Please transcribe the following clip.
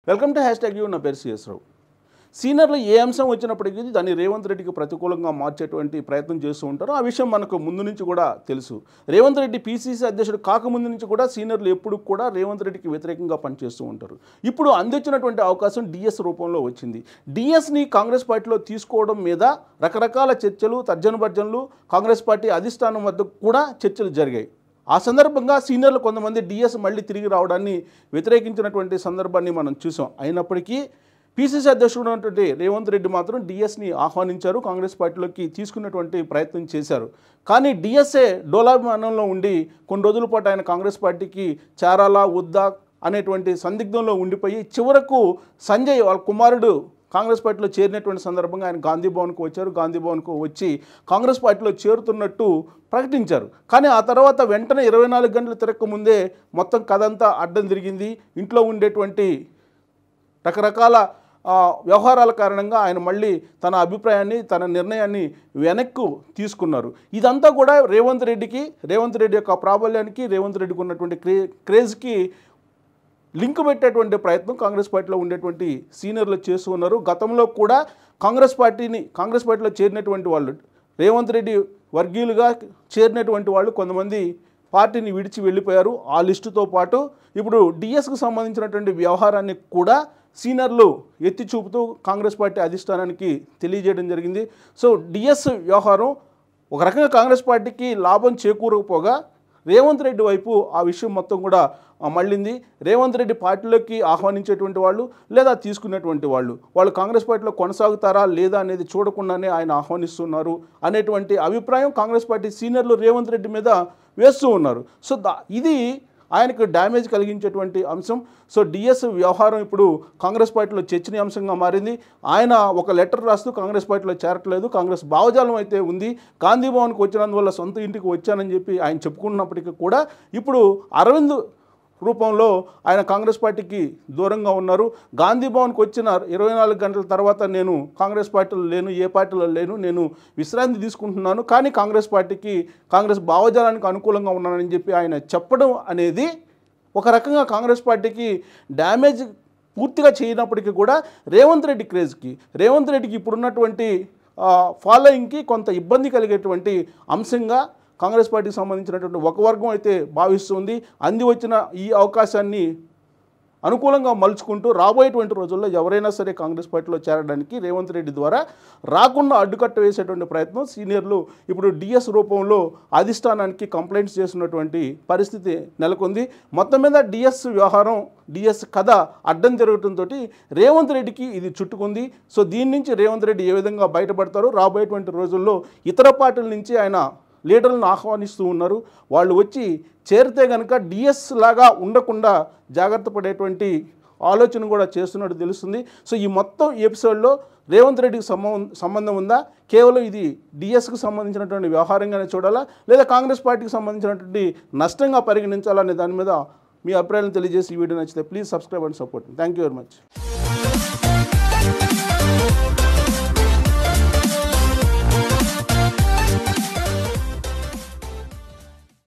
welcome to hash tag you నా పేరు CS రావు సీనియర్లు ఏ అంశం వచ్చినప్పటికీ దాన్ని రేవంత్ రెడ్డికి ప్రతికూలంగా మార్చేటువంటి ప్రయత్నం చేస్తూ ఉంటారు ఆ విషయం మనకు ముందు నుంచి కూడా తెలుసు రేవంత్ రెడ్డి పీసీసీ అధ్యక్షుడు కాకముందు నుంచి కూడా సీనియర్లు ఎప్పుడు కూడా రేవంత్ రెడ్డికి వ్యతిరేకంగా పనిచేస్తూ ఉంటారు ఇప్పుడు అందించినటువంటి అవకాశం డిఎస్ రూపంలో వచ్చింది డిఎస్ని కాంగ్రెస్ పార్టీలో తీసుకోవడం మీద రకరకాల చర్చలు తర్జన భర్జనలు కాంగ్రెస్ పార్టీ అధిష్టానం వద్ద కూడా చర్చలు జరిగాయి ఆ సందర్భంగా సీనియర్లు కొంతమంది డిఎస్ మళ్ళీ తిరిగి రావడాన్ని వ్యతిరేకించినటువంటి సందర్భాన్ని మనం చూసాం అయినప్పటికీ పీసీసీ అధ్యక్షుడు ఉన్నటువంటి రేవంత్ రెడ్డి మాత్రం డిఎస్ని ఆహ్వానించారు కాంగ్రెస్ పార్టీలోకి తీసుకున్నటువంటి ప్రయత్నం చేశారు కానీ డిఎస్ఏ డోలాభిమానంలో ఉండి కొన్ని రోజుల పాటు ఆయన కాంగ్రెస్ పార్టీకి చేరాలా వద్దా అనేటువంటి సందిగ్ధంలో ఉండిపోయి చివరకు సంజయ్ వాళ్ళ కుమారుడు కాంగ్రెస్ పార్టీలో చేరినటువంటి సందర్భంగా ఆయన గాంధీ భవన్కు వచ్చారు గాంధీ భవన్కు వచ్చి కాంగ్రెస్ పార్టీలో చేరుతున్నట్టు ప్రకటించారు కానీ ఆ తర్వాత వెంటనే ఇరవై నాలుగు గంటలు తిరగక ముందే మొత్తం కథ అంతా అడ్డం తిరిగింది ఇంట్లో ఉండేటువంటి రకరకాల ఆ, వ్యవహారాల కారణంగా ఆయన మళ్ళీ తన అభిప్రాయాన్ని తన నిర్ణయాన్ని వెనక్కు తీసుకున్నారు ఇదంతా కూడా రేవంత్ రెడ్డికి రేవంత్ రెడ్డి యొక్క ప్రాబల్యానికి రేవంత్ రెడ్డికి ఉన్నటువంటి క్రే క్రేజ్కి లింక్ పెట్టేటువంటి ప్రయత్నం కాంగ్రెస్ పార్టీలో ఉండేటువంటి సీనియర్లు చేస్తూ ఉన్నారు గతంలో కూడా కాంగ్రెస్ పార్టీని కాంగ్రెస్ పార్టీలో చేరినటువంటి వాళ్ళు రేవంత్ రెడ్డి వర్గీయులుగా చేరినటువంటి వాళ్ళు కొంతమంది పార్టీని విడిచి వెళ్ళిపోయారు ఆ లిస్టుతో పాటు ఇప్పుడు డిఎస్కు సంబంధించినటువంటి వ్యవహారాన్ని కూడా సీనియర్లు ఎత్తి చూపుతూ కాంగ్రెస్ పార్టీ అధిష్టానానికి తెలియజేయడం జరిగింది సో డిఎస్ వ్యవహారం ఒక రకంగా కాంగ్రెస్ పార్టీకి లాభం చేకూరకపోగా రేవంత్ రెడ్డి వైపు ఆ విషయం మొత్తం కూడా ఆ, మళ్ళింది రేవంత్ రెడ్డి పార్టీలోకి ఆహ్వానించేటువంటి వాళ్ళు లేదా తీసుకునేటువంటి వాళ్ళు వాళ్ళు కాంగ్రెస్ పార్టీలో కొనసాగుతారా లేదా అనేది చూడకుండానే ఆయన ఆహ్వానిస్తున్నారు అనేటువంటి అభిప్రాయం కాంగ్రెస్ పార్టీ సీనియర్లు రేవంత్ రెడ్డి మీద వేస్తూ ఉన్నారు సో దా ఇది ఆయనకు డ్యామేజ్ కలిగించేటువంటి అంశం సో డిఎస్ వ్యవహారం ఇప్పుడు కాంగ్రెస్ పార్టీలో చర్చనీయాంశంగా మారింది ఆయన ఒక లెటర్ రాస్తూ కాంగ్రెస్ పార్టీలో చేరట్లేదు కాంగ్రెస్ భావజాలం అయితే ఉంది గాంధీ భవన్కి వచ్చినందువల్ల సొంత ఇంటికి వచ్చానని చెప్పి ఆయన చెప్పుకున్నప్పటికీ కూడా ఇప్పుడు అరవింద్ రూపంలో ఆయన కాంగ్రెస్ పార్టీకి దూరంగా ఉన్నారు గాంధీ భవన్కి వచ్చిన ఇరవై నాలుగు గంటల తర్వాత నేను కాంగ్రెస్ పార్టీలో లేను ఏ పార్టీలో లేను నేను విశ్రాంతి తీసుకుంటున్నాను కానీ కాంగ్రెస్ పార్టీకి కాంగ్రెస్ భావజాలానికి అనుకూలంగా ఉన్నానని చెప్పి ఆయన చెప్పడం అనేది ఒక రకంగా కాంగ్రెస్ పార్టీకి డ్యామేజ్ పూర్తిగా చేయనప్పటికీ కూడా రేవంత్ రెడ్డి క్రేజ్కి రేవంత్ రెడ్డికి ఇప్పుడున్నటువంటి ఫాలోయింగ్కి కొంత ఇబ్బంది కలిగేటువంటి అంశంగా కాంగ్రెస్ పార్టీకి సంబంధించినటువంటి ఒక వర్గం అయితే భావిస్తుంది అంది వచ్చిన ఈ అవకాశాన్ని అనుకూలంగా మలుచుకుంటూ రాబోయేటువంటి రోజుల్లో ఎవరైనా సరే కాంగ్రెస్ పార్టీలో చేరడానికి రేవంత్ రెడ్డి ద్వారా రాకుండా అడ్డుకట్ట వేసేటువంటి ప్రయత్నం సీనియర్లు ఇప్పుడు డిఎస్ రూపంలో అధిష్టానానికి కంప్లైంట్స్ చేస్తున్నటువంటి పరిస్థితి నెలకొంది మొత్తం మీద డిఎస్ వ్యవహారం డిఎస్ కథ అడ్డం జరగడంతో రేవంత్ రెడ్డికి ఇది చుట్టుకుంది సో దీని నుంచి రేవంత్ రెడ్డి ఏ విధంగా బయటపడతారో రాబోయేటువంటి రోజుల్లో ఇతర పార్టీల నుంచి ఆయన లీడర్లను ఆహ్వానిస్తూ ఉన్నారు వాళ్ళు వచ్చి చేరితే కనుక డిఎస్ లాగా ఉండకుండా జాగ్రత్త పడేటువంటి ఆలోచన కూడా చేస్తున్నట్టు తెలుస్తుంది సో ఈ మొత్తం ఎపిసోడ్లో రేవంత్ రెడ్డికి సంబంధం సంబంధం ఉందా కేవలం ఇది డిఎస్కి సంబంధించినటువంటి వ్యవహారంగానే చూడాలా లేదా కాంగ్రెస్ పార్టీకి సంబంధించినటువంటి నష్టంగా పరిగణించాలనే దాని మీద మీ అభిప్రాయాలను తెలియజేసి ఈ వీడియో నచ్చితే please subscribe and support thank you very much